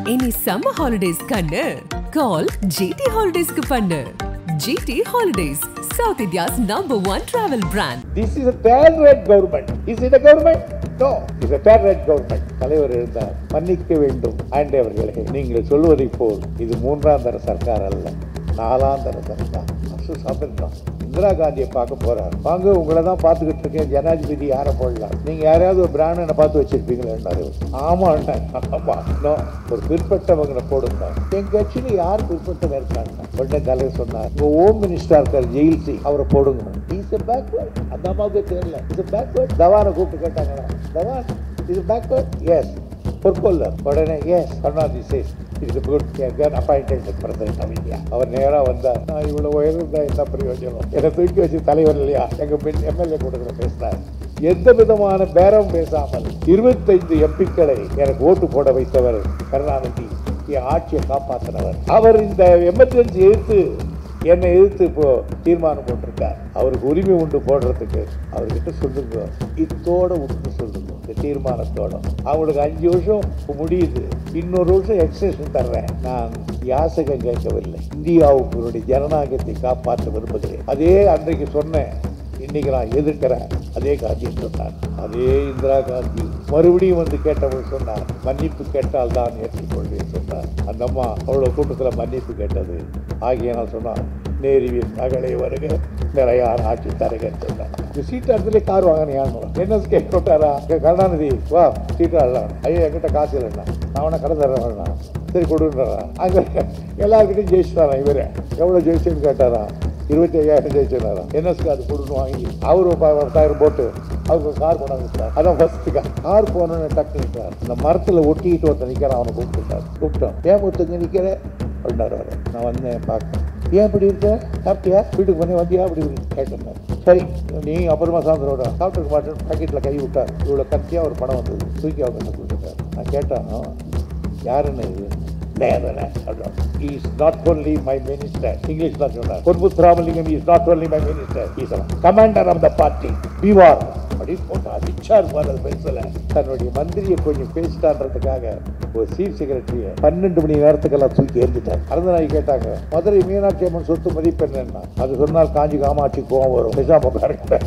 இனி summer holidays கண்ணு கால் GT ஹாலிடேஸ்க்கு பண்ணு GT holidays south India's number one travel brand This is a third rate government. Is it a government? No. It's a third rate government. தலைவர் இருந்தார் மன்னிக்க வேண்டும் ஆண்டே அவர்களே நீங்கள் சொல்வதை போல் இது மூன்றாம் தர சர்க்கார் அல்ல நாலாம் தர சர்க்கார் அசு சாப்பிட்டோம் இந்திரா காந்தியை பார்க்க போறார் வாங்க உங்களை தான் பார்த்துக்கிட்டு இருக்கேன் ஜனாதிபதி யாரை போடலாம் நீங்க யாரையாவது ஒரு பிராமணனை பார்த்து வச்சிருப்பீங்களேன்னாரு ஆமா ஆமா No. ஒரு பிற்பட்டவங்களை போடுங்க என் கட்சியில யார் பிற்பட்டவங்க இருக்காங்க உடனே தலைவர் சொன்னார் உங்க ஹோம் மினிஸ்டர் இருக்கார் ஜெயில் சிங் அவரை போடுங்க இஸ் a backward அந்த அம்மாவுக்கு தெரியல இஸ் a backward தவானை கூப்பிட்டு கேட்டாங்களா தவான் இஸ் backward எஸ் பொற்கொள்ளர் உடனே எஸ் கருணாநிதி சேஸ் இது good can appointed president of India அவர் நேராக வந்தார் நான் இவ்வளோ உயர்ந்த என்ன பிரயோஜனம் என்னை தூக்கி வச்சு தலைவர் இல்லையா எங்கள் பெண் எம்எல்ஏ கொடுக்குற பேசினார் எந்த விதமான பேரம் பேசாமல் இருபத்தைந்து எம்பிக்களை எனக்கு ஓட்டு போட வைத்தவர் கருணாநிதி என் ஆட்சியை காப்பாற்றினவர் அவர் இந்த எமர்ஜென்சி எதிர்த்து என்னை எதிர்த்து இப்போ தீர்மானம் போட்டிருக்கார் அவருக்கு உரிமை உண்டு போடுறதுக்கு அவர்கிட்ட சொல்லுங்க இத்தோட விட்டு சொல்லுங்க இந்த தீர்மானத்தோட அவங்களுக்கு அஞ்சு வருஷம் முடியுது இன்னொரு வருஷம் எக்ஸ்டென்ஷன் தர்றேன் நான் யாசகம் கேட்கவில்லை இந்தியாவுக்கு என்னுடைய ஜனநாயகத்தை காப்பாற்ற விரும்புகிறேன் அதே அன்றைக்கு சொன்னேன் இன்னைக்கு நான் எதிர்க்கிறேன் அதே காந்தி சொன்னார் அதே இந்திரா காந்தி மறுபடியும் வந்து கேட்டவங்க சொன்னார் மன்னிப்பு கேட்டால் தான் ஏற்றுக்கொள்வேன் சொன்னார் அந்த அம்மா அவ்வளோ கூட்டத்தில் மன்னிப்பு கேட்டது ஆகிய நான் சொன்னான் நேருவின் மகளே வருக நிறையார் ஆட்சி தருக சொன்னார் இந்த சீட்டு இடத்துல கார் வாங்கினியான்னு என்எஸ்கே போட்டாரா கருணாநிதி வா சீட்டு ஆடலாம் ஐயோ என்கிட்ட காசு இல்லைண்ணா நான் அவனை கடை தர்றேன் சரி கொடுன்றாரா அங்கே எல்லாருக்கிட்டையும் ஜெயிச்சுட்டாரா இவர் எவ்வளோ ஜெயிச்சுன்னு கேட்டாரா இருபத்தி ஐயாயிரம் ஜெயிச்சிருந்தாரா என்எஸ்க்கு அது கொடுன்னு வாங்கி அவர் ஒரு ப- பத்தாயிரம் போட்டு அவருக்கு கார் கொண்டாந்து கொடுத்தார் அதான் ஃபர்ஸ்ட் கார் கார் போனோன்னு டக்கு நிற்கிறார் இந்த மரத்தில் ஒட்டிக்கிட்டு ஒருத்தன் நிற்கிறான் அவனை கூப்பிட்டுட்டார் கூப்பிட்டோம் ஏன் ஒருத்தங்க நிற்கிற அப்படின்னாரு அவரு. நான் வந்தேன் பார்க்க ஏன் இப்படி இருக்க சாப்பிட்டியா வீட்டுக்கு பண்ணி வந்தியா அப்படி இப்படி கேட்டேன் சரி நீ அப்புறமா சாயந்தரோட சாப்பிட்டுக்க மாட்டேன் பாக்கெட்டில் கை விட்டார் இவ்வளோ கத்தியாக ஒரு பணம் வந்தது தூக்கி அவங்க கொடுத்துட்டார் நான் கேட்டான் யாருன்னு இது நேதன is not only my minister English தான் சொன்னார் Ponmuthu Ramalingam is not only my minister is commander of the party beware அப்படின்னு போட்டு அடிச்சா இருப்பார் அது பேசல தன்னுடைய மந்திரியை கொஞ்சம் பேசிட்டான்றதுக்காக ஒரு சீஃப் செக்ரட்டரியை பன்னெண்டு மணி நேரத்துக்கெல்லாம் தூக்கி எரிஞ்சிட்டார் அரசனாய் கேட்டாங்க மதுரை மீனாட்சி அம்மன் சொத்து மதிப்பு என்னன்னா அது சொன்னால் காஞ்சி காமாட்சி கோவம் வரும் பேசாம பாருங்க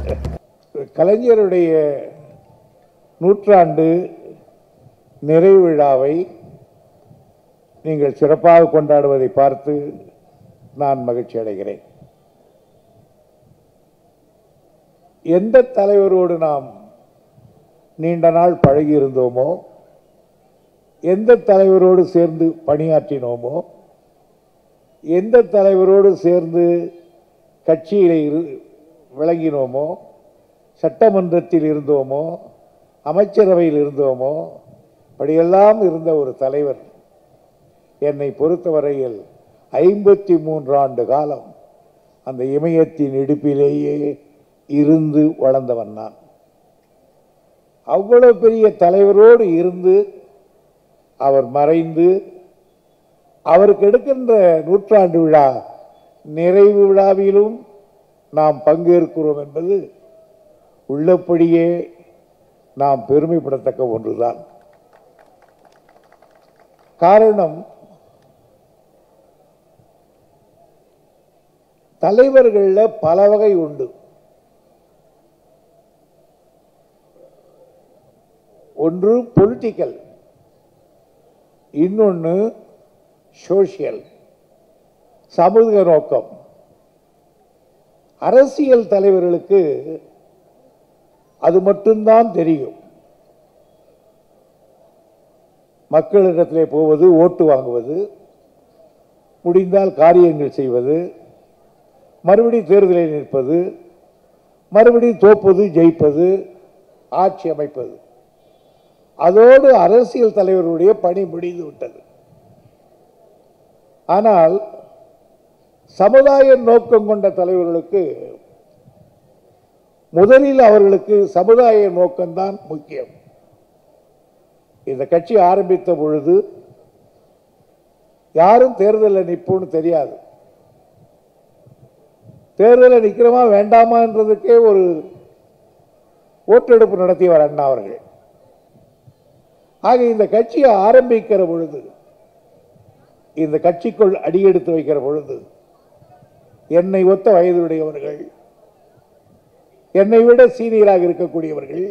கலைஞருடைய நூற்றாண்டு நிறைவு விழாவை நீங்கள் சிறப்பாக கொண்டாடுவதை பார்த்து நான் மகிழ்ச்சி அடைகிறேன் எந்த தலைவரோடு நாம் நீண்ட நாள் பழகி இருந்தோமோ எந்த தலைவரோடு சேர்ந்து பணியாற்றினோமோ எந்த தலைவரோடு சேர்ந்து கட்சியில் இரு- விளங்கினோமோ சட்டமன்றத்தில் இருந்தோமோ அமைச்சரவையில் இருந்தோமோ அப்படியெல்லாம் இருந்த ஒரு தலைவர் என்னை பொறுத்தவரையில் ஐம்பத்தி மூன்று ஆண்டு காலம் அந்த இமயத்தின் இடுப்பிலேயே இருந்து வளர்ந்தவன் நான் அவ்வளவு பெரிய தலைவரோடு இருந்து அவர் மறைந்து அவருக்கு எடுக்கின்ற நூற்றாண்டு விழா நிறைவு விழாவிலும் நாம் பங்கேற்கிறோம் என்பது உள்ளபடியே நாம் பெருமைப்படத்தக்க ஒன்றுதான் காரணம் தலைவர்களில் பல வகை உண்டு ஒன்று பொலிட்டிக்கல் இன்னொன்று சோஷியல் சமூக நோக்கம் அரசியல் தலைவர்களுக்கு அது மட்டும்தான் தெரியும் மக்களிடத்திலே போவது ஓட்டு வாங்குவது முடிந்தால் காரியங்கள் செய்வது மறுபடி தேர்தலில் நிற்பது மறுபடி தோப்பது ஜெயிப்பது ஆட்சி அமைப்பது அதோடு அரசியல் தலைவர்களுடைய பணி முடிந்து விட்டது ஆனால் சமுதாய நோக்கம் கொண்ட தலைவர்களுக்கு முதலில் அவர்களுக்கு சமுதாய நோக்கம்தான் முக்கியம் இந்த கட்சி ஆரம்பித்த பொழுது யாரும் தேர்தலில் நிற்போம்னு தெரியாது தேர்தலில் நிற்கிறோமா வேண்டாமான்றதுக்கே ஒரு ஓட்டெடுப்பு நடத்தியவர் அண்ணா அவர்கள் ஆக இந்த கட்சியை ஆரம்பிக்கிற பொழுது இந்த கட்சிக்குள் அடியெடுத்து வைக்கிற பொழுது என்னை ஒத்த வயதுடையவர்கள் என்னை விட சீனியராக இருக்கக்கூடியவர்கள்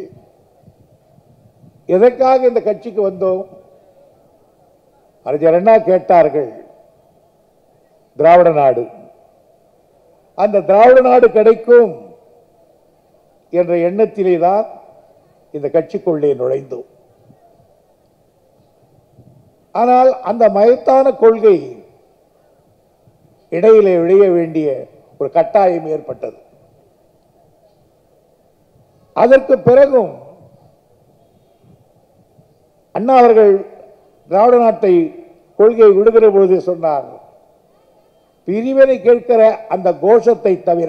எதற்காக இந்த கட்சிக்கு வந்தோம் அறிஞர் அண்ணா கேட்டார்கள் திராவிட நாடு அந்த திராவிட நாடு கிடைக்கும் என்ற எண்ணத்திலே தான் இந்த கட்சிக்குள்ளே நுழைந்தோம் ஆனால் அந்த மயத்தான கொள்கை இடையிலே விளைய வேண்டிய ஒரு கட்டாயம் ஏற்பட்டது அதற்கு பிறகும் அண்ணா அவர்கள் திராவிட நாட்டை கொள்கையை விடுகிற பொழுது சொன்னார் பிரிவினை கேட்கிற அந்த கோஷத்தை தவிர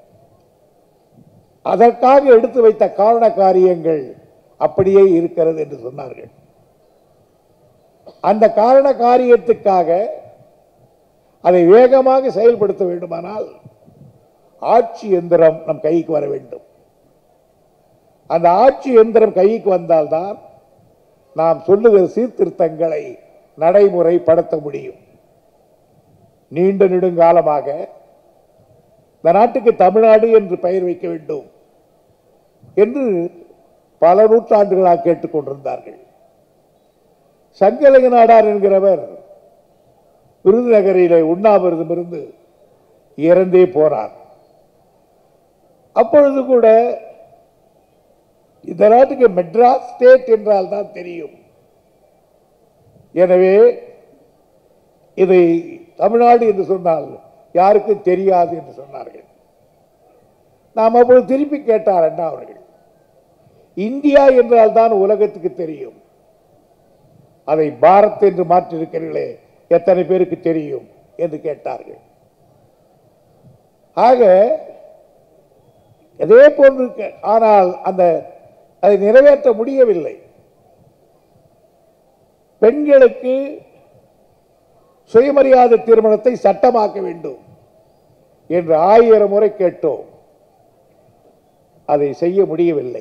அதற்காக எடுத்து வைத்த காரண காரியங்கள் அப்படியே இருக்கிறது என்று சொன்னார்கள் அந்த காரண காரியத்துக்காக அதை வேகமாக செயல்படுத்த வேண்டுமானால் ஆட்சி எந்திரம் நம் கைக்கு வர வேண்டும் அந்த ஆட்சி எந்திரம் கைக்கு வந்தால்தான் நாம் சொல்லுகிற சீர்திருத்தங்களை நடைமுறைப்படுத்த முடியும் நீண்ட நெடுங்காலமாக இந்த நாட்டுக்கு தமிழ்நாடு என்று பெயர் வைக்க வேண்டும் என்று பல நூற்றாண்டுகளாக கேட்டுக்கொண்டிருந்தார்கள் சங்கலிங்க நாடார் என்கிறவர் விருதுநகரிலே உண்ணாவிரதம் இருந்து இறந்தே போனார் அப்பொழுது கூட இந்த நாட்டுக்கு மெட்ராஸ் ஸ்டேட் என்றால் தான் தெரியும் எனவே இதை தமிழ்நாடு என்று சொன்னால் யாருக்கும் தெரியாது என்று சொன்னார்கள் நாம் அப்பொழுது திருப்பி கேட்டார் அண்ணா அவர்கள் இந்தியா என்றால் தான் உலகத்துக்கு தெரியும் அதை பாரத் என்று மாற்றிருக்கிறீர்களே எத்தனை பேருக்கு தெரியும் என்று கேட்டார்கள் ஆக அதே போன்று க- ஆனால் அந்த அதை நிறைவேற்ற முடியவில்லை பெண்களுக்கு சுயமரியாதை திருமணத்தை சட்டமாக்க வேண்டும் என்று ஆயிரம் முறை கேட்டோம் அதை செய்ய முடியவில்லை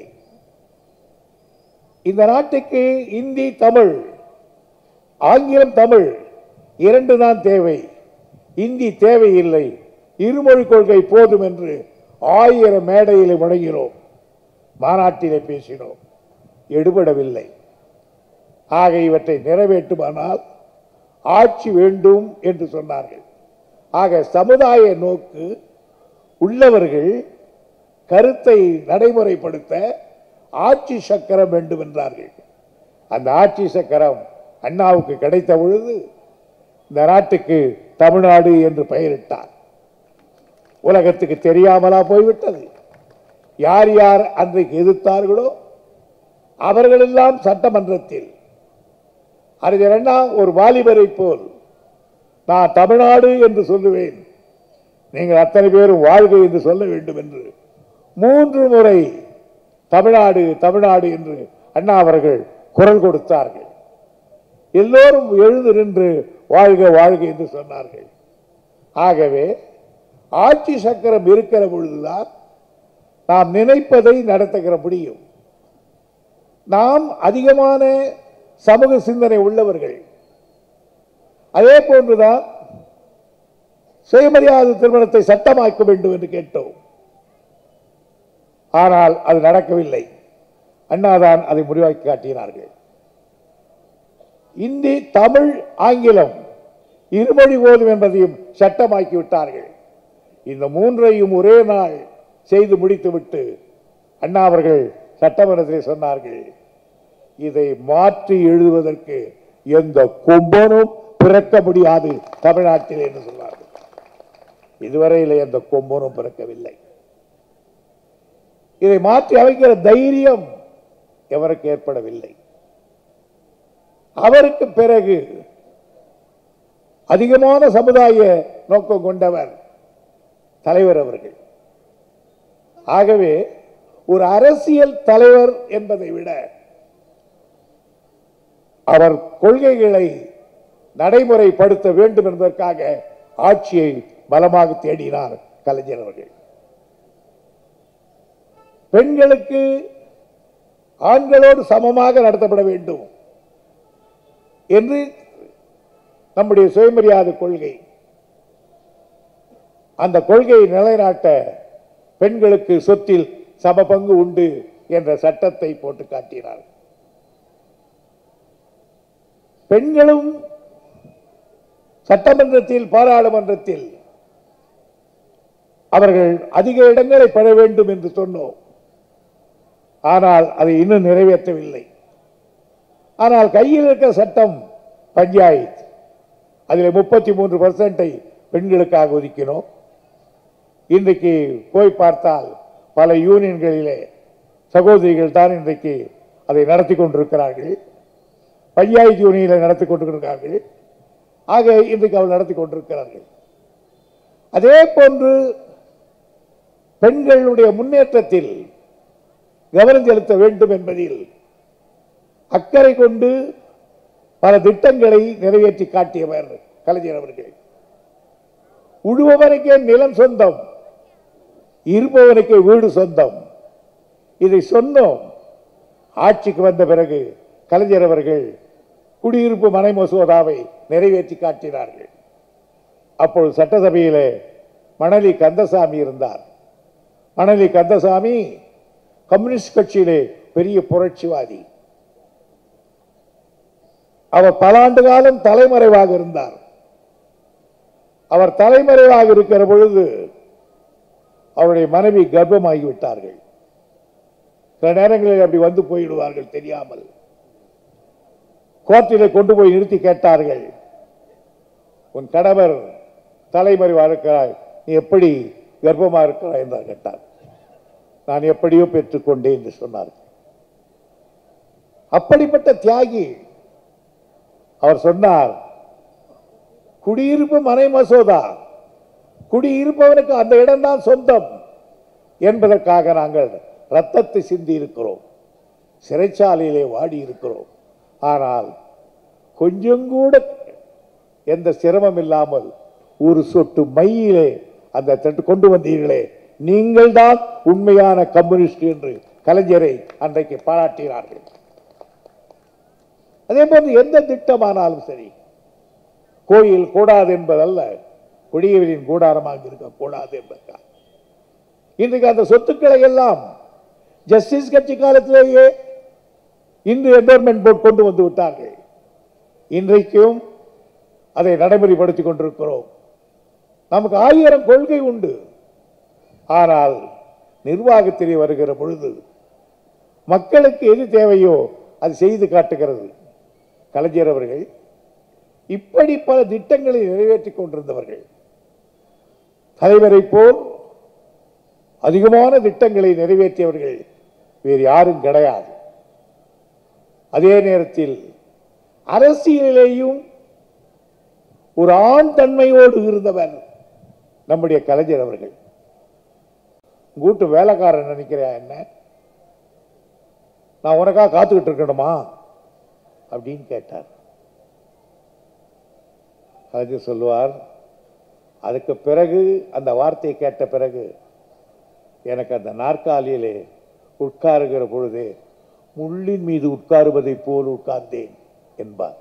இந்த நாட்டுக்கு இந்தி தமிழ் ஆங்கிலம் தமிழ் இரண்டு தான் தேவை இந்தி தேவையில்லை இருமொழி கொள்கை போதும் என்று ஆயிரம் மேடையில் முழங்கினோம் மாநாட்டிலே பேசினோம் எடுபடவில்லை ஆக இவற்றை நிறைவேற்றுமானால் ஆட்சி வேண்டும் என்று சொன்னார்கள் ஆக சமுதாய நோக்கு உள்ளவர்கள் கருத்தை நடைமுறைப்படுத்த ஆட்சி சக்கரம் வேண்டும் என்றார்கள் அந்த ஆட்சி சக்கரம் அண்ணாவுக்கு கிடைத்த பொழுது இந்த நாட்டுக்கு தமிழ்நாடு என்று பெயரிட்டார் உலகத்துக்கு தெரியாமலா போய்விட்டது யார் யார் அன்றைக்கு எதிர்த்தார்களோ அவர்களெல்லாம் சட்டமன்றத்தில் அறிஞர் அண்ணா ஒரு வாலிபரை போல் நான் தமிழ்நாடு என்று சொல்லுவேன் நீங்கள் அத்தனை பேரும் வாழ்க என்று சொல்ல வேண்டும் என்று மூன்று முறை தமிழ்நாடு தமிழ்நாடு என்று அண்ணா அவர்கள் குரல் கொடுத்தார்கள் எல்லோரும் எழுந்து நின்று வாழ்க வாழ்க என்று சொன்னார்கள் ஆகவே ஆட்சி சக்கரம் இருக்கிற பொழுதுதான் நாம் நினைப்பதை நடத்துகிற முடியும் நாம் அதிகமான சமூக சிந்தனை உள்ளவர்கள் அதே போன்றுதான் சுயமரியாதை திருமணத்தை சட்டமாக்க வேண்டும் என்று கேட்டோம் ஆனால் அது நடக்கவில்லை அண்ணாதான் அதை முடிவாக்கி காட்டினார்கள் இந்தி தமிழ் ஆங்கிலம் இருமொழி போதும் என்பதையும் சட்டமாக்கி விட்டார்கள் இந்த மூன்றையும் ஒரே நாள் செய்து முடித்துவிட்டு அண்ணா அவர்கள் சட்டமன்றத்தில் சொன்னார்கள் இதை மாற்றி எழுதுவதற்கு எந்த கொம்பனும் பிறக்க முடியாது தமிழ்நாட்டில் என்று சொன்னார்கள் இதுவரையில் எந்த கொம்பனும் பிறக்கவில்லை இதை மாற்றி அமைக்கிற தைரியம் எவருக்கு ஏற்படவில்லை அவருக்கு பிறகு அதிகமான சமுதாய நோக்கம் கொண்டவர் தலைவர் அவர்கள் ஆகவே ஒரு அரசியல் தலைவர் என்பதை விட அவர் கொள்கைகளை நடைமுறைப்படுத்த வேண்டும் என்பதற்காக ஆட்சியை பலமாக தேடினார் கலைஞர் அவர்கள் பெண்களுக்கு ஆண்களோடு சமமாக நடத்தப்பட வேண்டும் என்று நம்முடைய சுயமரியாதை கொள்கை அந்த கொள்கையை நிலைநாட்ட பெண்களுக்கு சொத்தில் சம பங்கு உண்டு என்ற சட்டத்தை போட்டு காட்டினார் பெண்களும் சட்டமன்றத்தில் பாராளுமன்றத்தில் அவர்கள் அதிக இடங்களை பெற வேண்டும் என்று சொன்னோம் ஆனால் அதை இன்னும் நிறைவேற்றவில்லை ஆனால் கையில் இருக்கிற சட்டம் பஞ்சாயத்து அதில் முப்பத்தி மூன்று பர்சன்டை பெண்களுக்காக ஒதுக்கினோம் இன்றைக்கு போய் பார்த்தால் பல யூனியன்களிலே சகோதரிகள் தான் இன்றைக்கு அதை நடத்தி கொண்டிருக்கிறார்கள் பஞ்சாயத்து யூனியனை நடத்தி கொண்டிருக்கிறார்கள் ஆக இன்றைக்கு அவள் நடத்தி கொண்டிருக்கிறார்கள் அதே போன்று பெண்களுடைய முன்னேற்றத்தில் கவனம் செலுத்த வேண்டும் என்பதில் அக்கறை கொண்டு பல திட்டங்களை நிறைவேற்றி காட்டியவர் கலைஞர் அவர்கள் உழுபவனுக்கே நிலம் சொந்தம் இருப்பவனுக்கே வீடு சொந்தம் இதை சொன்னோம் ஆட்சிக்கு வந்த பிறகு கலைஞர் அவர்கள் குடியிருப்பு மனை மசோதாவை நிறைவேற்றி காட்டினார்கள் அப்பொழுது சட்டசபையிலே மணலி கந்தசாமி இருந்தார் மணலி கந்தசாமி கம்யூனிஸ்ட் கட்சியிலே பெரிய புரட்சிவாதி அவர் பல ஆண்டு காலம் தலைமறைவாக இருந்தார் அவர் தலைமறைவாக இருக்கிற பொழுது அவருடைய மனைவி கர்ப்பமாகி விட்டார்கள் சில நேரங்களில் அப்படி வந்து போயிடுவார்கள் தெரியாமல் கோர்ட்டிலே கொண்டு போய் நிறுத்தி கேட்டார்கள் உன் கணவர் தலைமறைவாக இருக்கிறாய் நீ எப்படி கர்ப்பமாக இருக்கிறாய் என்று கேட்டார் நான் எப்படியோ பெற்றுக்கொண்டேன் என்று சொன்னார் அப்படிப்பட்ட தியாகி அவர் சொன்னார் குடியிருப்பு மனை மசோதா குடியிருப்பவனுக்கு அந்த இடம்தான் சொந்தம் என்பதற்காக நாங்கள் ரத்தத்தை சிந்தி இருக்கிறோம் சிறைச்சாலையிலே வாடி இருக்கிறோம் ஆனால் கொஞ்சம் கூட எந்த சிரமம் இல்லாமல் ஒரு சொட்டு மையிலே அந்த தட்டு கொண்டு வந்தீர்களே நீங்கள் தான் உண்மையான கம்யூனிஸ்ட் என்று கலைஞரை அன்றைக்கு பாராட்டினார்கள் அதே போன்று எந்த திட்டமானாலும் சரி கோயில் கூடாது என்பதல்ல குடியவரின் கூடாரமாக இருக்கக்கூடாது என்பதற்காக இன்றைக்கு அந்த சொத்துக்களை எல்லாம் ஜஸ்டிஸ் கட்சி காலத்திலேயே இன்று என்டோர்மெண்ட் போர்ட் கொண்டு வந்து விட்டார்கள் இன்றைக்கும் அதை நடைமுறைப்படுத்திக் கொண்டிருக்கிறோம் நமக்கு ஆயிரம் கொள்கை உண்டு ஆனால் நிர்வாகத்திலே வருகிற பொழுது மக்களுக்கு எது தேவையோ அது செய்து காட்டுகிறது கலைஞர் அவர்கள் இப்படி பல திட்டங்களை நிறைவேற்றிக் கொண்டிருந்தவர்கள் தலைவரை போல் அதிகமான திட்டங்களை நிறைவேற்றியவர்கள் வேறு யாரும் கிடையாது அதே நேரத்தில் அரசியலிலேயும் ஒரு ஆண் தன்மையோடு இருந்தவர் நம்முடைய கலைஞர் அவர்கள் கூட்டு வேலைக்காரன் நினைக்கிறேன் என்ன நான் உனக்காக காத்துக்கிட்டு இருக்கணுமா அப்படின்னு கேட்டார் கலைஞர் சொல்லுவார் அதுக்கு பிறகு அந்த வார்த்தையை கேட்ட பிறகு எனக்கு அந்த நாற்காலியிலே உட்காருகிற பொழுது முள்ளின் மீது உட்காருவதைப் போல் உட்கார்ந்தேன் என்பார்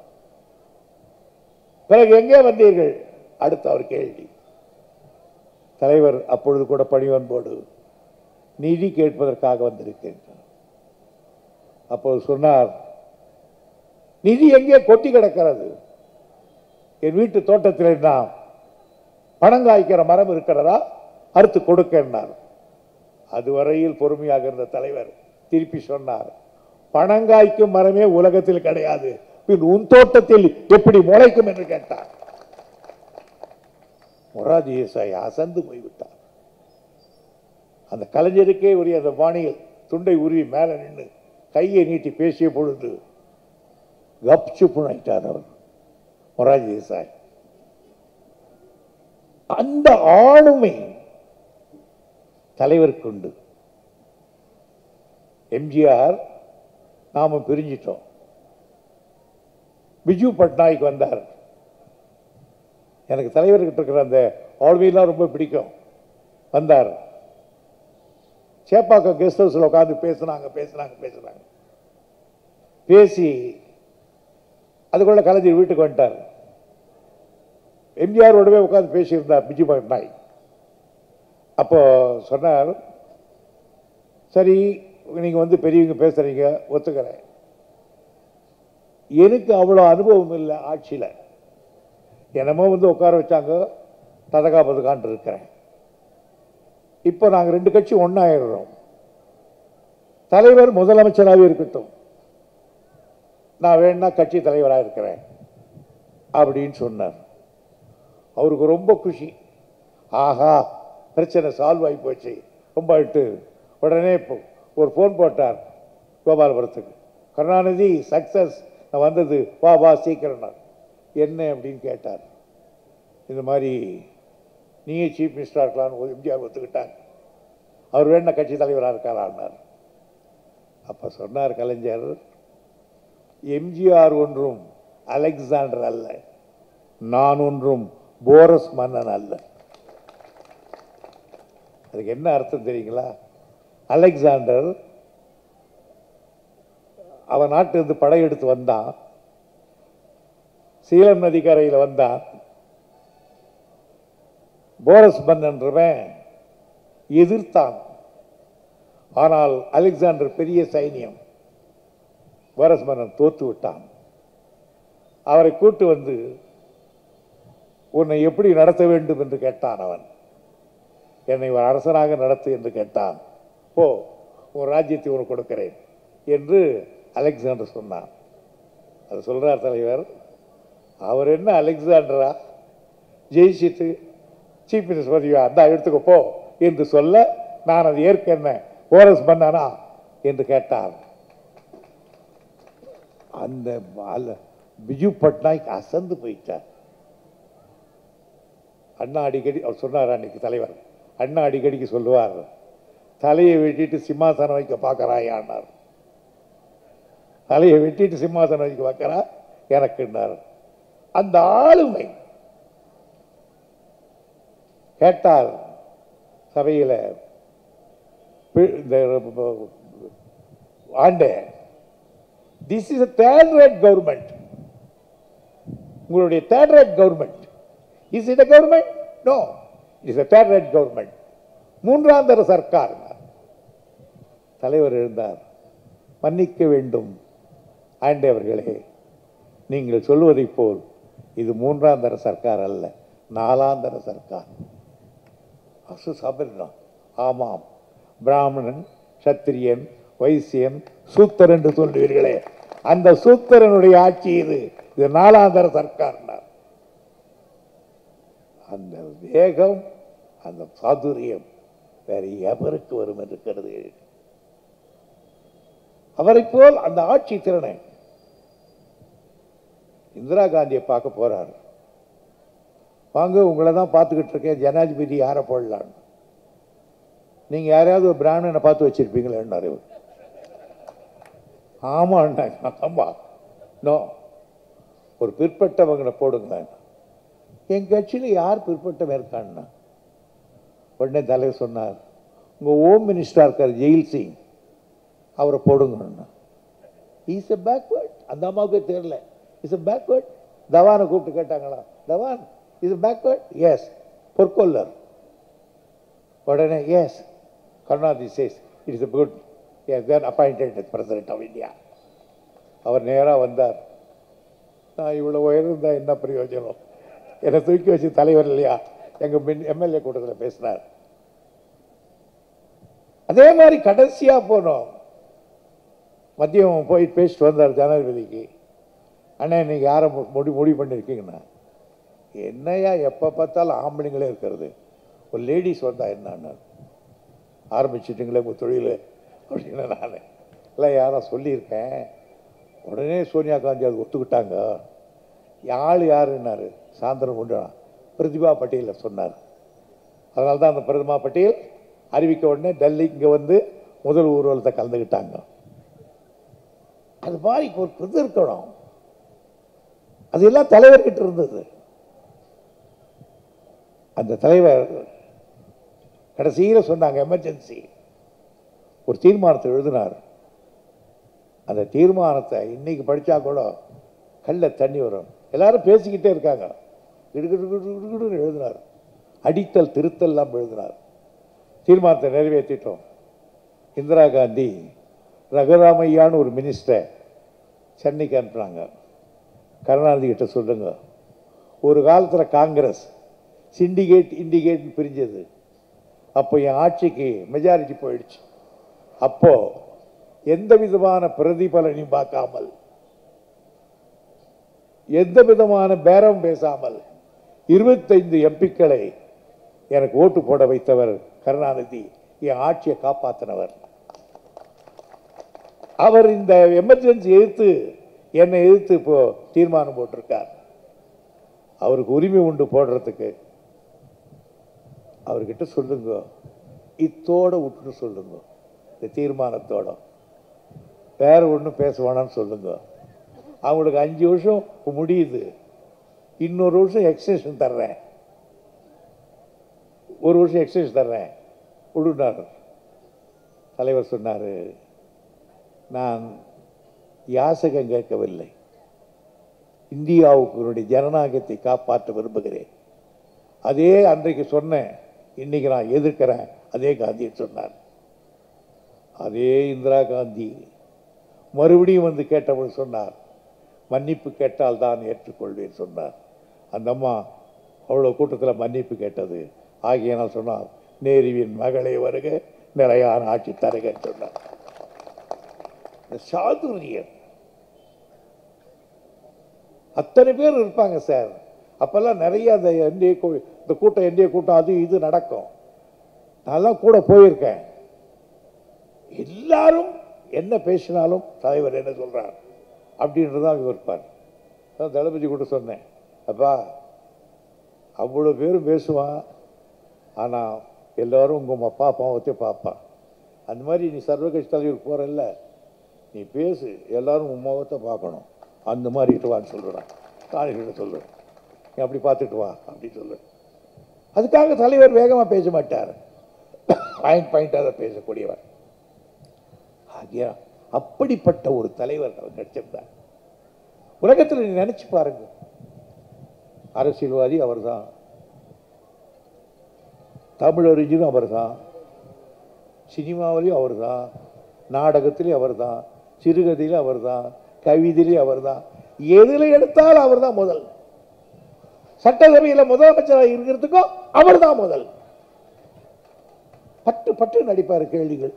பிறகு எங்கே வந்தீர்கள் அடுத்த அவர் கேள்வி தலைவர் அப்பொழுது கூட பணிவன்போடு நிதி கேட்பதற்காக வந்திருக்கின்றார் அப்போது சொன்னார் நிதி எங்கே கொட்டி கிடக்கிறது என் வீட்டு தோட்டத்தில் நான் பணங்காய்க்கிற மரம் இருக்கிறதா அறுத்து கொடுக்கன்னார் அதுவரையில் பொறுமையாக இருந்த தலைவர் திருப்பி சொன்னார் பணங்காய்க்கும் மரமே உலகத்தில் கிடையாது பின் உன் தோட்டத்தில் எப்படி முளைக்கும் என்று கேட்டார் மொராஜி தேசாய் அசந்து போய்விட்டார் அந்த கலைஞருக்கே உரிய அந்த பாணியில் துண்டை உருவி மேலே நின்று கையை நீட்டி பேசிய பொழுது கப்சு புனைட்டார் அவர் மொராஜி தேசாய் அந்த ஆளுமை தலைவருக்கு உண்டு எம்ஜிஆர் நாம பிரிஞ்சிட்டோம் பிஜு பட்நாயக் வந்தார் எனக்கு தலைவர்கிட்ட இருக்கிற அந்த ஆளுமையெல்லாம் ரொம்ப பிடிக்கும் வந்தார் சேப்பாக்கம் கெஸ்ட் ஹவுஸில் உட்காந்து பேசுனாங்க பேசுனாங்க பேசுனாங்க பேசி அதுக்குள்ள கலைஞர் வீட்டுக்கு வந்துட்டார் எம்ஜிஆரோடவே உட்காந்து பேசியிருந்தார் பிஜு பட்நாயக் அப்போ சொன்னார் சரி நீங்கள் வந்து பெரியவங்க பேசுகிறீங்க ஒத்துக்கிறேன் எனக்கு அவ்வளோ அனுபவம் இல்லை ஆட்சியில் என்னமோ வந்து உட்கார வச்சாங்க ததகா பதுகான் இருக்கிறேன் இப்போ நாங்கள் ரெண்டு கட்சி ஒன்றாயிடுறோம் தலைவர் முதலமைச்சராகவே இருக்கட்டும் நான் வேணா கட்சி தலைவராக இருக்கிறேன் அப்படின்னு சொன்னார் அவருக்கு ரொம்ப குஷி ஆஹா பிரச்சனை சால்வ் ஆகி போச்சு ரொம்ப ஆயிட்டு உடனே இப்போ ஒரு ஃபோன் போட்டார் கோபாலபுரத்துக்கு கருணாநிதி சக்சஸ் நான் வந்தது வா வா சீக்கிரம் என்ன அப்படின்னு கேட்டார் இந்த மாதிரி நீயே சீஃப் மினிஸ்டராக இருக்கலாம்னு எம்ஜிஆர் ஒத்துக்கிட்டாங்க அவர் வேணா கட்சி தலைவராக இருக்காரான்னார் அப்போ சொன்னார் கலைஞர் எம்ஜிஆர் ஒன்றும் அலெக்சாண்டர் அல்ல நான் ஒன்றும் போரஸ் மன்னன் அல்ல அதுக்கு என்ன அர்த்தம் தெரியுங்களா அலெக்சாண்டர் அவன் நாட்டிலிருந்து படையெடுத்து வந்தான் சீலம் நதிக்கரையில் வந்தான் போரஸ் மன்னன்றவன் எதிர்த்தான் ஆனால் அலெக்சாண்டர் பெரிய சைனியம் போரஸ் மன்னன் தோற்று விட்டான் அவரை கூட்டு வந்து உன்னை எப்படி நடத்த வேண்டும் என்று கேட்டான் அவன் என்னை ஒரு அரசனாக நடத்து என்று கேட்டான் போ உன் ராஜ்யத்தை உனக்கு கொடுக்கிறேன் என்று அலெக்சாண்டர் சொன்னான் அது சொல்றார் தலைவர் அவர் என்ன அலெக்சாண்டரா ஜெயிச்சிட்டு சீஃப் மினிஸ்டர் பதவியா அந்த எடுத்துக்கோ போ என்று சொல்ல நான் அது ஏற்க என்ன போரஸ் பண்ணானா என்று கேட்டார் அந்த அல- பிஜு பட்நாயக் அசந்து போயிட்டார் அண்ணா அடிக்கடி அவர் சொன்னார் அன்னைக்கு தலைவர் அண்ணா அடிக்கடிக்கு சொல்லுவார் தலையை வெட்டிட்டு சிம்மாசனம் வைக்க பார்க்கறாயான்னார் தலையை வெட்டிட்டு சிம்மாசனம் வைக்க பார்க்கறா எனக்குன்னார் அந்த ஆளுமை கேட்டார் சபையில் இந்த ஆண்டே this is third rate government உங்களுடைய third rate government is it government no is a third rate government மூன்றாம் தர சர்க்கார் தலைவர் எழுந்தார் மன்னிக்க வேண்டும் ஆண்டே அவர்களே நீங்கள் சொல்வதைப் போல் இது மூன்றாம் தர சர்க்கார் அல்ல நாலாம் தர சர்க்கார் அசு சபரினம் ஆமாம் பிராமணன் சத்திரியன் வைசியன் சூத்தர் என்று சொல்லுவீர்களே அந்த சூத்திரனுடைய ஆட்சி இது இது நாலாந்தர சர்க்கார்னார் அந்த வேகம் அந்த சாதுரியம் வேற எவருக்கு வரும் என்று கருதுகிறேன் அவரைப் போல் அந்த ஆட்சி திறனை இந்திரா காந்தியை பார்க்க போறார் வாங்க உங்களை தான் பார்த்துக்கிட்டு இருக்கேன் ஜனாதிபதி யாரை போடலான்னு நீங்க யாரையாவது ஒரு பிராமணனை பார்த்து வச்சிருப்பீங்களேன்னாரு இவர். ஆமாண்ணா ஆமா நோ ஒரு பிற்பட்டவங்களை போடுங்க என் கட்சியில் யார் பிற்பட்டவன் இருக்கான்னா உடனே தலைவர் சொன்னார் உங்க ஹோம் மினிஸ்டரா இருக்கார் ஜெயில் சிங் அவரை போடுங்கன்னா இஸ் எ பேக்வேர்ட் அந்த அம்மாவுக்கு தெரியல இஸ் எ பேக்வேர்ட் தவானை கூப்பிட்டு கேட்டாங்களா தவான் இஸ் பேக்வேர்ட் எஸ் பொற்கொல்லர் உடனே yes Karunanidhi says it is good as then appointed president of India அவர் நேராக வந்தார் நான் இவ்வளோ உயர்ந்தா என்ன பிரயோஜனம் என்னை தூக்கி வச்சு தலைவர் இல்லையா எங்கள் மின் எம்எல்ஏ கூட்டத்தில் பேசினார் அதே மாதிரி கடைசியாக போனோம் மதியம் போய் பேசிட்டு வந்தார் ஜனாதிபதிக்கு அண்ணா நீங்கள் யாரை மு- முடி முடிவு பண்ணியிருக்கீங்கண்ணா என்னையா எப்போ பார்த்தாலும் ஆம்பளைங்களே இருக்கிறது ஒரு லேடிஸ் வந்தா என்னன்னு ஆரம்பிச்சிட்டிங்களே உங்கள் தொழில் அப்படின்னு நான் இல்லை யாரோ சொல்லியிருக்கேன் உடனே சோனியா காந்தி அது ஒத்துக்கிட்டாங்க ஆள் யாருன்னாரு சாயந்தரம் கொண்டு வா. பிரதிபா பட்டேல சொன்னார் அதனால தான் அந்த பிரதிமா பட்டேல் அறிவிக்க உடனே டெல்லி இங்கே வந்து முதல் ஊர்வலத்தை கலந்துக்கிட்டாங்க அது மாதிரி ஒரு இது இருக்கணும் அது எல்லாம் தலைவர்கிட்ட இருந்தது அந்த தலைவர் கடைசியில் சொன்னாங்க எமர்ஜென்சி ஒரு தீர்மானத்தை எழுதினார் அந்த தீர்மானத்தை இன்னைக்கு படிச்சா கூட கல்ல தண்ணி வரும் எல்லாரும் பேசிக்கிட்டே இருக்காங்க கிடுகிடுன்னு எழுதினார் அடித்தல் திருத்தல்லாம் எழுதினார் தீர்மானத்தை நிறைவேற்றிட்டோம் இந்திரா காந்தி ரகுராமையான்னு ஒரு மினிஸ்டர் சென்னைக்கு அனுப்புனாங்க கருணாநிதி கிட்ட சொல்லுங்க ஒரு காலத்தில் காங்கிரஸ் சிண்டிகேட் இண்டிகேட் பிரிஞ்சது அப்போ என் ஆட்சிக்கு மெஜாரிட்டி போயிடுச்சு அப்போ எந்த விதமான பிரதிபலனையும் பார்க்காமல் எந்த விதமான பேரம் பேசாமல் இருபத்தைந்து எம்பிக்களை எனக்கு ஓட்டு போட வைத்தவர் கருணாநிதி என் ஆட்சியை காப்பாற்றினவர் அவர் இந்த எமர்ஜென்சி எதிர்த்து என்னை எதிர்த்து இப்போ தீர்மானம் போட்டிருக்கார் அவருக்கு உரிமை உண்டு போடுறதுக்கு அவர்கிட்ட சொல்லுங்க இத்தோட விட்டுட்டு சொல்லுங்க இந்த தீர்மானத்தோட வேற ஒன்றும் பேச வேணாம்னு சொல்லுங்க அவங்களுக்கு அஞ்சு வருஷம் இப்ப முடியுது இன்னொரு வருஷம் எக்ஸ்டென்ஷன் தர்றேன் ஒரு வருஷம் எக்ஸ்டென்ஷன் தர்றேன் விடுனார் தலைவர் சொன்னார் நான் யாசகம் கேட்கவில்லை இந்தியாவுக்கு என்னுடைய ஜனநாயகத்தை காப்பாற்ற விரும்புகிறேன் அதே அன்றைக்கு சொன்னேன் இன்னைக்கு நான் எதிர்க்கிறேன் அதே காந்தியை சொன்னார் அதே இந்திரா காந்தி மறுபடியும் வந்து கேட்டவள் சொன்னார் மன்னிப்பு கேட்டால் தான் ஏற்றுக்கொள்வேன் சொன்னார் அந்த அம்மா அவ்வளோ கூட்டத்தில் மன்னிப்பு கேட்டது ஆகியனால் சொன்னார் நேருவின் மகளே வருக நிலையான ஆட்சி தருக சொன்னார் இந்த சாதுரியம் அத்தனை பேர் இருப்பாங்க சார் அப்பெல்லாம் நிறைய அந்த என்டிஏ இந்த கூட்டம் என்டிஏ கூட்டம் அது இது நடக்கும் நான்லாம் கூட போயிருக்கேன் எல்லாரும் என்ன பேசினாலும் தலைவர் என்ன சொல்றார் அப்படின்றதான் விவரிப்பார் அதான் தளபதி கூட சொன்னேன் அப்பா அவ்வளோ பேரும் பேசுவான் ஆனால் எல்லாரும் உங்கள் அப்பா பாவத்தை பார்ப்பான் அந்த மாதிரி நீ சர்வகட்சி தலைவர் போகிறல்ல நீ பேசு எல்லாரும் உன் முகத்தை பார்க்கணும் அந்த மாதிரி இட்டு வான்னு சொல்லுறான் காலேஜிட்ட சொல்லுவேன் நீ அப்படி பார்த்துட்டு வா அப்படி சொல்லு அதுக்காக தலைவர் வேகமாக பேச மாட்டார் பாயிண்ட் பாயிண்டாக பேசக்கூடியவர் ஆகியா அப்படிப்பட்ட ஒரு தலைவர் அவர் கிடைச்சிருந்தார் உலகத்தில் நீ நினைச்சு பாருங்க அரசியல்வாதி அவர்தான் தமிழறிஞரும் அவர்தான் சினிமாவிலையும் அவர்தான் நாடகத்திலையும் அவர்தான் சிறுகதையிலும் அவர்தான் கவிதையிலையும் அவர்தான் எதில் எடுத்தாலும் அவர்தான் முதல் சட்டசபையில் முதலமைச்சராக இருக்கிறதுக்கும் அவர்தான் முதல் பட்டு பட்டு நடிப்பார் கேள்விகள்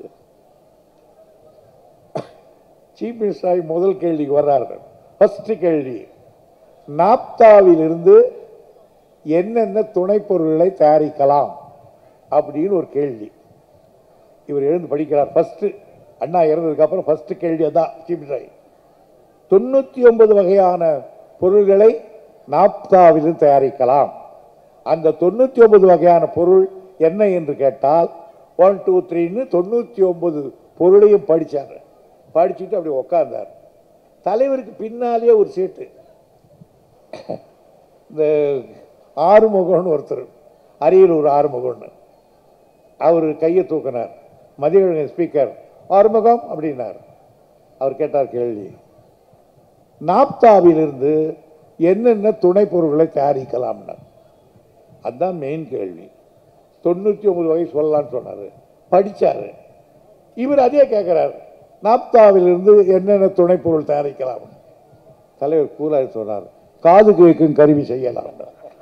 சீஃப் மினிஸ்டராகி முதல் கேள்விக்கு வர்றார்கள் ஃபர்ஸ்ட் கேள்வி நாப்தாவிலிருந்து என்னென்ன துணைப் பொருட்களை தயாரிக்கலாம் அப்படின்னு ஒரு கேள்வி இவர் எழுந்து படிக்கிறார் ஃபர்ஸ்ட் அண்ணா இறந்ததுக்கு அப்புறம் ஃபர்ஸ்ட் கேள்வி அதான் சீஃப் மினிஸ்டர் தொண்ணூற்றி ஒன்பது வகையான பொருள்களை நாப்தாவிலிருந்து தயாரிக்கலாம் அந்த தொண்ணூற்றி ஒன்பது வகையான பொருள் என்ன என்று கேட்டால் ஒன் டூ த்ரீன்னு தொண்ணூற்றி ஒன்பது பொருளையும் படித்தார் படிச்சுட்டு அப்படி உக்காந்தார் தலைவருக்கு பின்னாலேயே ஒரு சீட்டு இந்த ஆறுமுகம்னு ஒருத்தர் அரியலூர் ஆறுமுகம்னு அவர் கையை தூக்கினார் மதிய ஸ்பீக்கர் ஆறுமுகம் அப்படின்னார் அவர் கேட்டார் கேள்வி நாப்தாவிலிருந்து என்னென்ன துணை பொருட்களை தயாரிக்கலாம்னார் அதுதான் மெயின் கேள்வி தொண்ணூற்றி ஒன்பது வகை சொல்லலாம்னு சொன்னார் படித்தார் இவர் அதே கேட்குறாரு நாப்தாவிலிருந்து என்னென்ன துணை பொருள் தயாரிக்கலாம் தலைவர் கூலாய் சொன்னார் காது கேட்கும் கருவி செய்யலாம்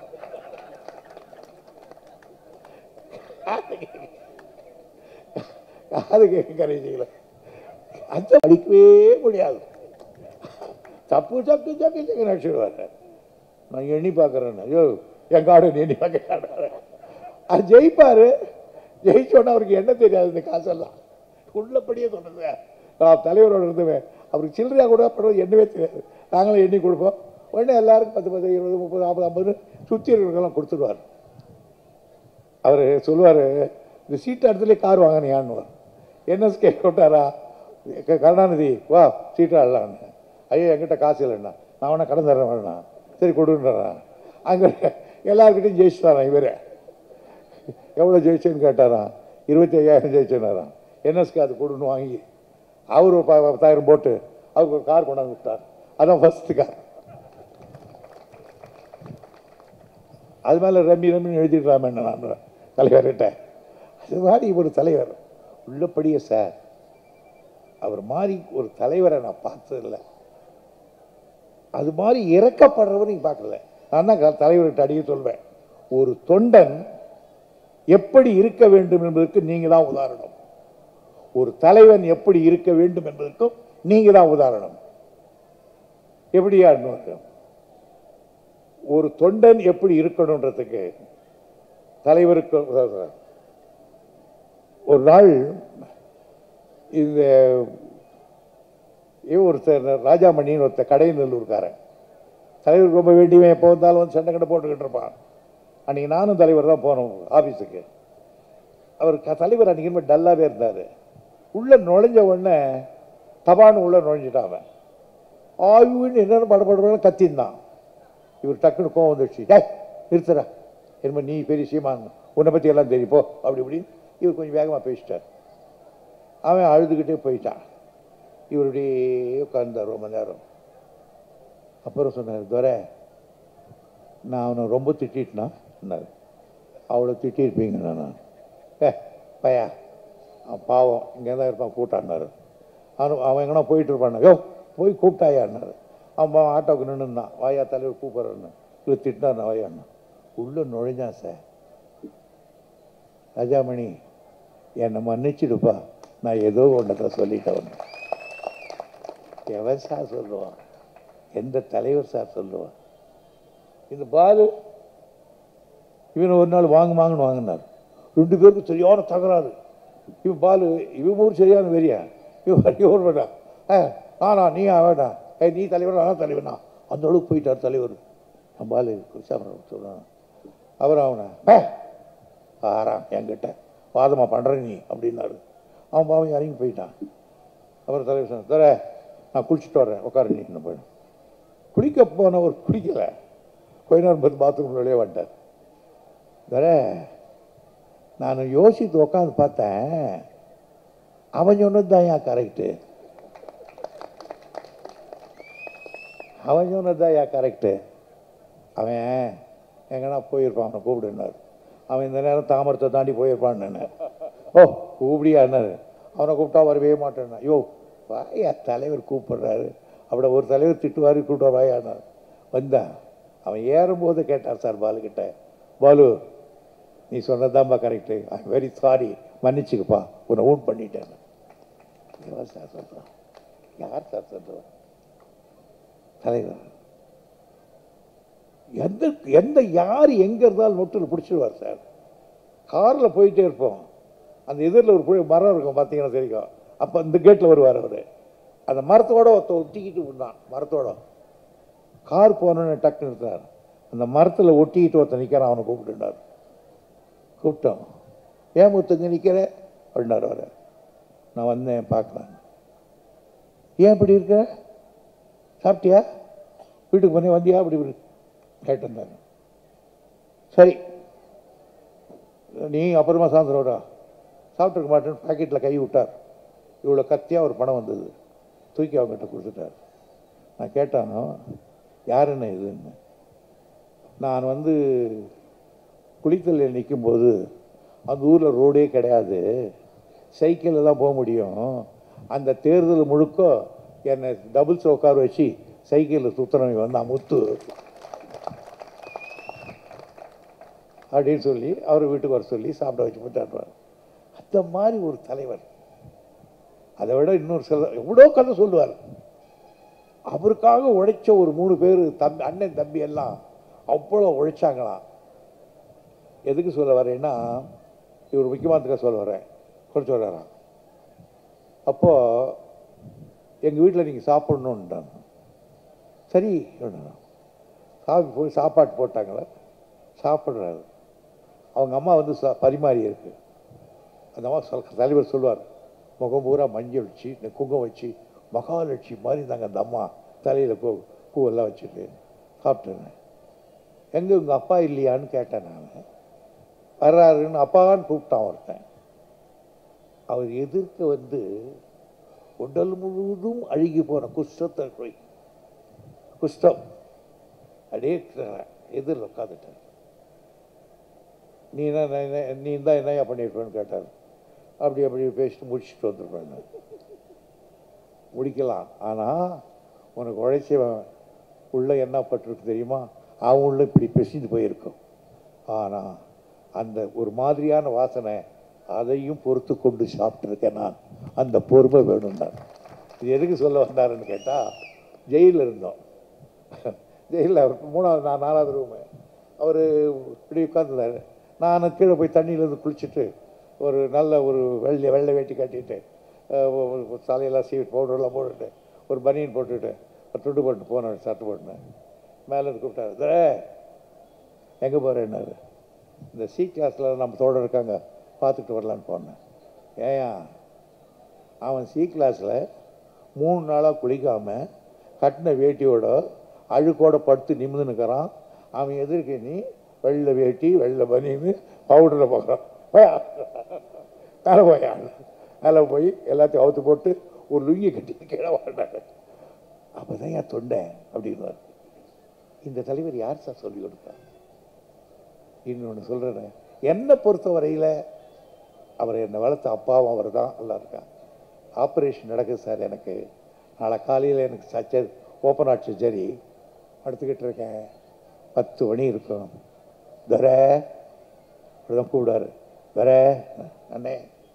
காது கேட்கும் கருவி செய்யலாம் அந்த படிக்கவே முடியாது தப்பு சக்கு சக்கு சக்கு நடிச்சிடுவார் நான் எண்ணி பார்க்குறேன்னு ஐயோ என் காடு நீ எண்ணி பார்க்க அது ஜெயிப்பார் ஜெயிச்சோன்னா அவருக்கு என்ன தெரியாது இந்த காசெல்லாம் உள்ளபடியே சொன்னது நான் தலைவரோட இருந்துவேன் அவருக்கு சில்லறையாக கூட படம் எண்ணவே தெரியாது நாங்களும் எண்ணி கொடுப்போம் உடனே எல்லாருக்கும் பத்து பத்து இருபது முப்பது நாற்பது ஐம்பது சுற்றி இருக்கிறவங்கெல்லாம் கொடுத்துருவார் அவர் சொல்லுவார் இந்த சீட்டு இடத்துல கார் வாங்கினியான்னுவார் என்எஸ்கே கொட்டாரா க- கருணாநிதி வா சீட்டு ஆடலான்னு ஐயோ என்கிட்ட காசு இல்லைண்ணா நான் வேணா கடன் தரேன் வேணா சரி கொடுன்றான் அங்கே எல்லாருக்கிட்டையும் ஜெயிச்சுட்டாரான் இவரே எவ்வளோ ஜெயிச்சேன்னு கேட்டாராம் இருபத்தி ஐயாயிரம் ஜெயிச்சேனாராம் என்எஸ்கே அது கொடுன்னு வாங்கி அவர் ஒரு ப- பத்தாயிரம் போட்டு அவருக்கு ஒரு கார் கொண்டாந்து விட்டார் அதான் ஃபஸ்ட்டு கார் அது மேலே ரம்மி ரம்மின்னு எழுதிக்கலாமே நான் தலைவர்கிட்ட அது மாதிரி ஒரு தலைவர் உள்ளபடியே சார் அவர் மாதிரி ஒரு தலைவரை நான் பார்த்ததில்லை அது மாதிரி இறக்கப்படுறவர் நீங்க பார்க்கல நான் தான் க- தலைவர்கிட்ட அடிக்க சொல்வேன் ஒரு தொண்டன் எப்படி இருக்க வேண்டும் என்பதற்கு நீங்க தான் உதாரணம் ஒரு தலைவன் எப்படி இருக்க வேண்டும் என்பதற்கும் நீங்க தான் உதாரணம் எப்படியா இன்னொரு? ஒரு தொண்டன் எப்படி இருக்கணுன்றதுக்கு தலைவருக்கு உதாரணம். ஒரு நாள் இந்த இவன் ஒருத்தர் ராஜாமணின்னு ஒருத்தர் கடைநல்லூர்காரன் தலைவர் ரொம்ப வேண்டியவன் எப்போ வந்தாலும் வந்து சண்டை கடை போட்டுக்கிட்டு இருப்பான் அன்றைக்கி நானும் தலைவர் தான் போனோம் ஆஃபீஸுக்கு அவர் க- தலைவர் அன்றைக்கி ரொம்ப டல்லாகவே இருந்தார் உள்ளே நுழைஞ்ச உடனே தபான்னு உள்ளே நுழைஞ்சிட்டான் அவன் ஆயுன்னு என்னென்ன படப்படணும் கத்தின்தான் இவர் டக்குன்னு கோவம் வந்துடுச்சு டேய் நிறுத்துறா என்ன நீ பெரிய சீமான் உன்னை பற்றி எல்லாம் தெரியும் போ அப்படி இப்படின்னு இவர் கொஞ்சம் வேகமாக பேசிட்டார் அவன் அழுதுகிட்டே போயிட்டான் இவருடைய உட்கார்ந்தார் ரொம்ப நேரம் அப்புறம் சொன்னார் துரை நான் அவனை ரொம்ப திட்டிட்டேனார் அவ்வளோ திட்டிருப்பீங்க நான் ஏ பையா அவன் பாவம் இங்கே தான் இருப்பான் கூட்டான்னாரு அவன் அவன் எங்கன்னா போயிட்டு இருப்பான் யோ போய் கூப்பிட்டாயான்னாரு அவன் பாவம் ஆட்டோவுக்கு நின்றுந்தான் வாயா தலைவர் கூப்பிட்றேன்னு இவர் திட்டினார் வாயான்னு உள்ளே நுழைஞ்சான் சார் ராஜாமணி என்னை மன்னிச்சிடுப்பா நான் ஏதோ ஒன்றத்தை சொல்லிட்டேன் எவன் சார் சொல்லுவான் எந்த தலைவர் சார் சொல்லுவான் இந்த பாலு இவன் ஒரு நாள் வாங்க வாங்கன்னு வாங்கினார் ரெண்டு பேருக்கும் சரியான தகராறு இவன் பாலு இவன் ஊர் சரியான வெறியா இவன் இவன் வேண்டாம் ஏ நானா நீ வேண்டாம் ஏ நீ தலைவர் நான் தலைவனா அந்த அளவுக்கு போயிட்டார் தலைவர் நான் பாலு குருசாமரம் சொல்கிறான் அவர் அவனை ஏ ஆறாம் என்கிட்ட வாதமா பண்ணுற நீ அப்படின்னாரு அவன் பாவம் இறங்கி போயிட்டான் அப்புறம் தலைவர் சொன்னார் தர நான் குளிச்சுட்டு வரேன் உட்கார நீ என்ன போய் குளிக்க போனவர் குளிக்கல கொஞ்ச நேரம் பார்த்து பாத்ரூம் வெளியே வந்துட்டார் தர நான் யோசித்து உட்காந்து பார்த்தேன் அவன் சொன்னது தான் ஏன் கரெக்டு அவன் சொன்னது தான் ஏன் கரெக்டு அவன் எங்கன்னா போயிருப்பான் அவனை கூப்பிடுனார் அவன் இந்த நேரம் தாமரத்தை தாண்டி போயிருப்பான்னு ஓ கூப்பிடியான்னாரு அவனை கூப்பிட்டா வரவே மாட்டேன்னா ஐயோ வாயா தலைவர் கூப்பிடுறாரு அப்படி ஒரு தலைவர் திட்டுவாரு கூப்பிட்டா வாயானார் வந்தான் அவன் ஏறும்போது கேட்டார் சார் பாலுக்கிட்ட பாலு நீ சொன்னதான்பா கரெக்டு ஐ வெரி சாரி மன்னிச்சுக்கப்பா உன்னை ஊன் பண்ணிட்டேன் யார் சார் சொல்கிறான் யார் சார் சொல்கிறான் தலைவர் எந்த எந்த யார் எங்கே இருந்தாலும் நொட்டில் பிடிச்சிடுவார் சார் காரில் போயிட்டே இருப்போம் அந்த எதிரில் ஒரு புழு மரம் இருக்கும் பார்த்தீங்கன்னா தெரியும் அப்போ இந்த கேட்டில் வருவார் அவர் அந்த மரத்தோட ஒருத்த ஒட்டிக்கிட்டு இருந்தான் மரத்தோட கார் போனோன்னு டக்கு நிறுத்தினார் அந்த மரத்தில் ஒட்டிக்கிட்டு ஒருத்தன் நிற்கிறான் அவனை கூப்பிட்டுட்டார் கூப்பிட்டோம் ஏன் முத்துங்க நிற்கிற அப்படின்னார் அவர் நான் வந்தேன் பார்க்கலாம் ஏன் இப்படி இருக்க சாப்பிட்டியா வீட்டுக்கு போனே வந்தியா அப்படி இப்படி கேட்டிருந்தாங்க சரி நீ அப்புறமா சாயந்தரோடா சாப்பிட்ருக்க மாட்டேன்னு பாக்கெட்டில் கை விட்டார் இவ்வளோ கத்தியாக ஒரு பணம் வந்தது தூக்கி அவங்ககிட்ட கொடுத்துட்டார் நான் கேட்டானோ யார் என்ன இதுன்னு நான் வந்து குளித்தலில் நிற்கும்போது அந்த ஊரில் ரோடே கிடையாது சைக்கிளில் தான் போக முடியும் அந்த தேர்தல் முழுக்க என்னை டபுள்ஸ் உட்கார வச்சு சைக்கிளில் சுற்றுறவங்க வந்தான் முத்து அப்படின்னு சொல்லி அவர் வீட்டுக்கு வர சொல்லி சாப்பிட வச்சு போட்டாடுவார் அந்த மாதிரி ஒரு தலைவர் அதை விட இன்னொரு சில எவ்வளோ கதை சொல்லுவார் அவருக்காக உழைச்ச ஒரு மூணு பேர் தம்பி அண்ணன் தம்பி எல்லாம் அவ்வளோ உழைச்சாங்களாம் எதுக்கு சொல்ல வரேன்னா இவர் முக்கியமானதுக்காக சொல்ல வரேன் கொஞ்சம் சொல்கிறாராம் அப்போது எங்கள் வீட்டில் நீங்கள் சாப்பிடணுன்ட்டாங்க சரி சாப்பி போய் சாப்பாட்டு போட்டாங்களே சாப்பிட்றாரு அவங்க அம்மா வந்து ச பரிமாறி இருக்கு அந்த அம்மா சொல் தலைவர் சொல்லுவார் முகம் பூரா மஞ்சள் வச்சு இந்த குங்கம் வச்சு மகாலட்சுமி மாதிரி இருந்தாங்க அந்த அம்மா தலையில் பூ பூவெல்லாம் வச்சுட்டு சாப்பிட்டேன் எங்கே உங்கள் அப்பா இல்லையான்னு கேட்டேன் நான் வர்றாருன்னு அப்பான்னு கூப்பிட்டான் ஒருத்தன் அவர் எதிர்க்க வந்து உடல் முழுவதும் அழுகி போன குஷ்டத்தை போய் குஷ்டம் அப்படியே எதிரில் உட்காந்துட்டார் நீ என்ன நான் என்ன நீ இருந்தால் என்னையா பண்ணியிருப்பேன்னு கேட்டார் அப்படி அப்படி பேசிட்டு முடிச்சுட்டு வந்துருப்பேன் நான். முடிக்கலாம் ஆனால் உனக்கு உழைச்சவன் உள்ள என்ன பட்டிருக்கு தெரியுமா அவன் உள்ள இப்படி பிசிந்து போயிருக்கும் ஆனால் அந்த ஒரு மாதிரியான வாசனை அதையும் பொறுத்து கொண்டு சாப்பிட்ருக்கேன் நான் அந்த பொறுமை வேணும் நான் இது எதுக்கு சொல்ல வந்தாருன்னு கேட்டால் ஜெயிலில் இருந்தோம் ஜெயிலில் அவர் மூணாவது நான் நாலாவது ரூமு அவர் இப்படி உட்காந்துருந்தாரு நான் கீழே போய் தண்ணியிலேருந்து குளிச்சுட்டு ஒரு நல்ல ஒரு வெள்ளை வெள்ளை வேட்டி கட்டிட்டு அஹ், ஒரு- ஒரு தலையெல்லாம் சீட் பவுடர்லாம் போட்டுட்டு ஒரு பனியன் போட்டுட்டு ஒரு துண்டு போட்டு போனேன் சட்டை போட்டுனேன் மேலே இருந்து கூப்பிட்டாரு "தே, எங்கே போகிறேன்னாரு இந்த சி கிளாஸில் நம்ம தோட இருக்காங்க பார்த்துட்டு வரலான்னு போனேன் ஏயா அவன் சி கிளாஸில் மூணு நாளாக குளிக்காமல் கட்டின வேட்டியோட அழுக்கோட படுத்து நிமிந்து நிற்கிறான் அவன் எதிர்க்க நீ வெள்ளை வேட்டி வெள்ளை பனின்னு பவுடரில் பார்க்குறான் போயா மேலே போயா மேலே போய் எல்லாத்தையும் அவுத்து போட்டு ஒரு லுங்கி கட்டி கீழே வாழ்ந்தாங்க அப்போ தான் என் தொண்டை அப்படின்னாரு இந்த தலைவர் யார் சார் சொல்லிக் கொடுத்தா இன்னொன்று சொல்கிறேன் என்னை பொறுத்த வரையில் அவர் என்னை வளர்த்த அப்பாவும் அவர் தான் நல்லா இருக்கான் ஆப்ரேஷன் நடக்குது சார் எனக்கு நாளை காலையில் எனக்கு சர்ஜரி ஓப்பன் ஹார்ட் சர்ஜரி படுத்துக்கிட்டு இருக்கேன் பத்து மணி இருக்கும் துரை இப்படிதான் கூப்பிடாரு துரை அண்ணே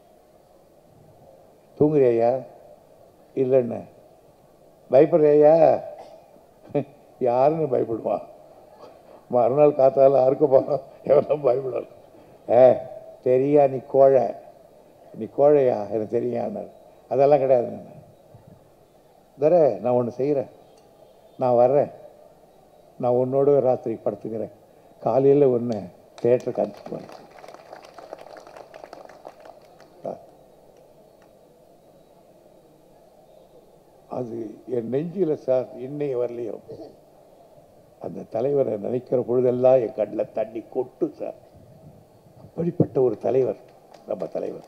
தூங்குறியா இல்லைண்ணே பயப்படுறியா யாருன்னு பயப்படுவான் மறுநாள் காத்தால அறுக்க போகிறோம் எவனோ பயப்படலாம் ஏ தெரியா நீ கோழை நீ கோழையா எனக்கு தெரியான்னாரு அதெல்லாம் கிடையாது தர நான் ஒன்று செய்கிறேன் நான் வர்றேன் நான் உன்னோட ராத்திரி படுத்துக்கிறேன் காலையில் ஒன்று தேட்டருக்கு அனுப்பிச்சு போகிறேன் அது என் நெஞ்சில் சார் இன்னைய வரலையும் அந்த தலைவரை நினைக்கிற பொழுதெல்லாம் என் கண்ணில் தண்ணி கொட்டு சார் அப்படிப்பட்ட ஒரு தலைவர் நம்ம தலைவர்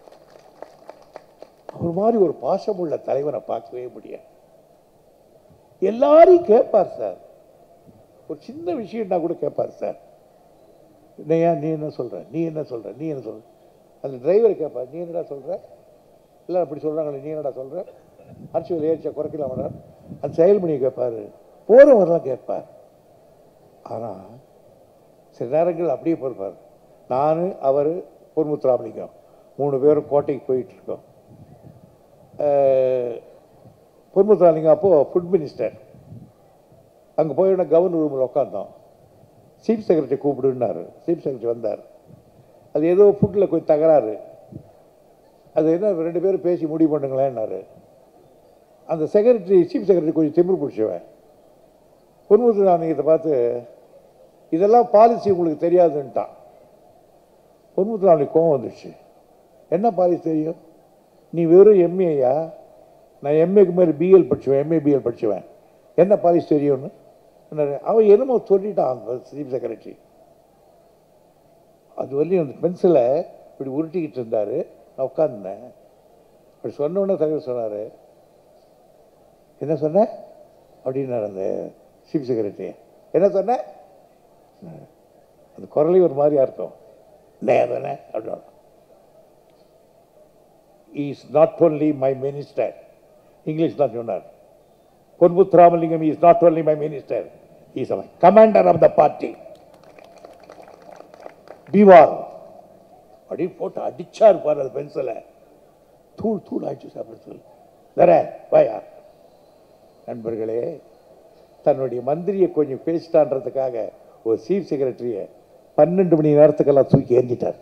அவர் மாதிரி ஒரு பாசமுள்ள தலைவரை பார்க்கவே முடியாது எல்லாரையும் கேட்பார் சார் ஒரு சின்ன விஷயம்னா கூட கேட்பார் சார் என்னையா நீ என்ன சொல்ற நீ என்ன சொல்ற நீ என்ன சொல்ற அந்த டிரைவரை கேட்பார் நீ என்னடா சொல்ற இல்லை அப்படி சொல்றாங்களே நீ என்னடா சொல்ற அரசியல் ஏறிச்சா குறைக்கலாமடா அந்த செயல்மணியை கேட்பாரு போறவரெல்லாம் கேட்பார் ஆனால் சில நேரங்கள் அப்படியே பொறுப்பார் நான் அவர் பொன்முத்துராமலிங்கம் மூணு பேரும் கோட்டைக்கு போயிட்டு இருக்கோம் அஹ், பொன்முத்துராமலிங்கம் அப்போது ஃபுட் மினிஸ்டர் அங்கே போய் உடனே கவர்னர் ரூமில் உட்காந்தோம் சீஃப் செக்ரட்டரி கூப்பிடுன்னாரு சீஃப் செக்ரட்டரி வந்தார் அது ஏதோ ஃபுட்டில் கொஞ்சம் தகராறு அது என்ன ரெண்டு பேரும் பேசி முடிவு பண்ணுங்களேன்னாரு அந்த செக்ரட்டரி சீஃப் செக்ரட்டரி கொஞ்சம் திமிரு பிடிச்சவன் பொன்முத்துராமலிங்கத்தை பார்த்து இதெல்லாம் பாலிசி உங்களுக்கு தெரியாதுன்ட்டான் பொன்முத்துராமலிங்க கோவம் வந்துடுச்சு என்ன பாலிசி தெரியும் நீ வெறும் எம்ஏயா நான் எம்ஏக்கு மேலே பிஎல் படிச்சுவேன் எம்ஏ பிஎல் படிச்சுவேன் என்ன பாலிசி தெரியும்னு சொன்னாரு. அவன் என்னமோ சொல்லிட்டான் அந்த சீஃப் செக்ரட்டரி அது வரலையும் அந்த பென்சிலை இப்படி உருட்டிக்கிட்டு இருந்தார் நான் உட்காந்துனேன் அப்படி சொன்ன உடனே தலைவர் சொன்னார் என்ன சொன்ன அப்படின்னாரு அந்த சீஃப் செக்ரட்டரி என்ன சொன்ன அந்த குரலையும் ஒரு மாதிரியா இருக்கும் நேரனே அப்படின்னு is not only my minister English தான் சொன்னார் Ponmuthuramalingam is not only my minister is commander of the party beware அப்படின்னு போட்டு அடிச்சா இருப்பார் அந்த பென்சிலை தூள் தூள் ஆயிடுச்சு சார் பென்சில் தர வாயா நண்பர்களே தன்னுடைய மந்திரியை கொஞ்சம் பேசிட்டான்றதுக்காக ஒரு சீஃப் செக்ரட்டரியை பன்னெண்டு மணி நேரத்துக்கெல்லாம் தூக்கி எறிஞ்சிட்டார்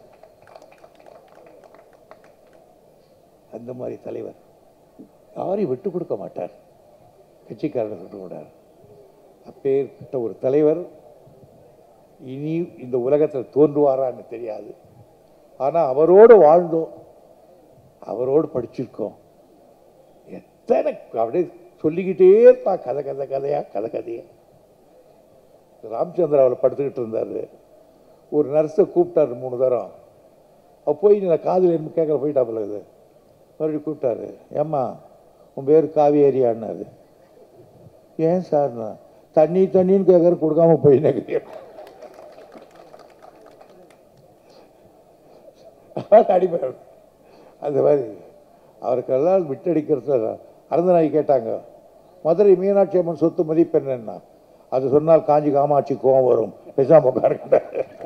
அந்த மாதிரி தலைவர் யாரையும் விட்டு கொடுக்க மாட்டார் கட்சிக்காரனை விட்டு விடார் அப்பேற்பட்ட ஒரு தலைவர் இனி இந்த உலகத்தில் தோன்றுவாரான்னு தெரியாது ஆனால் அவரோடு வாழ்ந்தோம் அவரோடு படிச்சிருக்கோம் எத்தனை அப்படியே சொல்லிக்கிட்டே இருப்பா கதை கதை கதையா கதை கதையா ராமச்சந்திராவில் படுத்துக்கிட்டு இருந்தார் ஒரு நர்ஸை கூப்பிட்டாரு மூணு தரம் அவ போய் நான் காதில் என்ன கேட்குற போயிட்டாப்புல இது மறுபடியும் கூப்பிட்டாரு ஏம்மா உன் பேர் காவேரியான்னாரு ஏன் சார் நான் தண்ணி தண்ணின்னு கேட்குற கொடுக்காம போய் நினைக்கிறேன் பாட்டு அடிப்பார் அந்த மாதிரி அவருக்கெல்லாம் விட்டடிக்கிறது அறந்தநாய் கேட்டாங்க மதுரை மீனாட்சி அம்மன் சொத்து மதிப்பு என்னன்னா அது சொன்னால் காஞ்சி காமாட்சி கோவம் வரும் பேசாம உட்காருங்க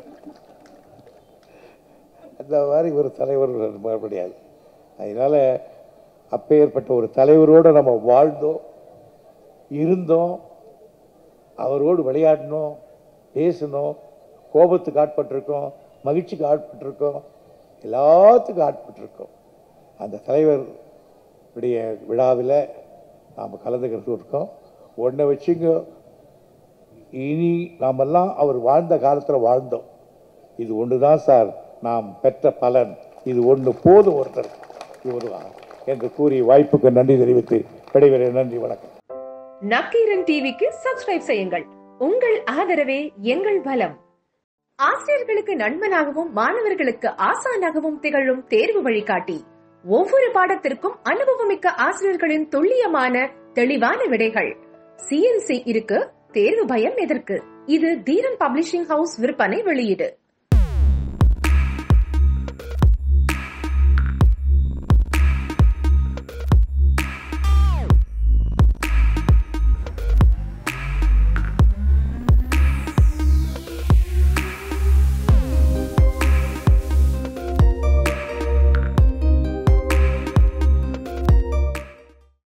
அந்த மாதிரி ஒரு தலைவர் மறுபடியாது அதனால அப்பேற்பட்ட ஒரு தலைவரோடு நம்ம வாழ்ந்தோம் இருந்தோம் அவரோடு விளையாடினோம் பேசினோம் கோபத்துக்கு ஆட்பட்டிருக்கோம் மகிழ்ச்சிக்கு ஆட்பட்டிருக்கோம் எல்லாத்துக்கும் ஆட்பட்டிருக்கோம் அந்த தலைவர் உடைய விழாவில் நாம் கலந்துக்கிறது இருக்கோம் ஒன்றை வச்சுங்க இனி நாமெல்லாம் அவர் வாழ்ந்த காலத்தில் வாழ்ந்தோம் இது ஒன்று தான் சார் நாம் பெற்ற பலன் இது ஒன்று போதும் ஒருத்தர் இவர் என்று கூறி வாய்ப்புக்கு நன்றி தெரிவித்து விடைபெற நன்றி வணக்கம் நக்கீரன் டிவிக்கு சப்ஸ்கிரைப் செய்யுங்கள் உங்கள் ஆதரவே எங்கள் பலம் ஆசிரியர்களுக்கு நண்பனாகவும் மாணவர்களுக்கு ஆசானாகவும் திகழும் தேர்வு வழிகாட்டி ஒவ்வொரு பாடத்திற்கும் அனுபவமிக்க ஆசிரியர்களின் துல்லியமான தெளிவான விடைகள் சிஎன்சி இருக்கு தேர்வு பயம் எதற்கு இது தீரன் பப்ளிஷிங் ஹவுஸ் விற்பனை வெளியீடு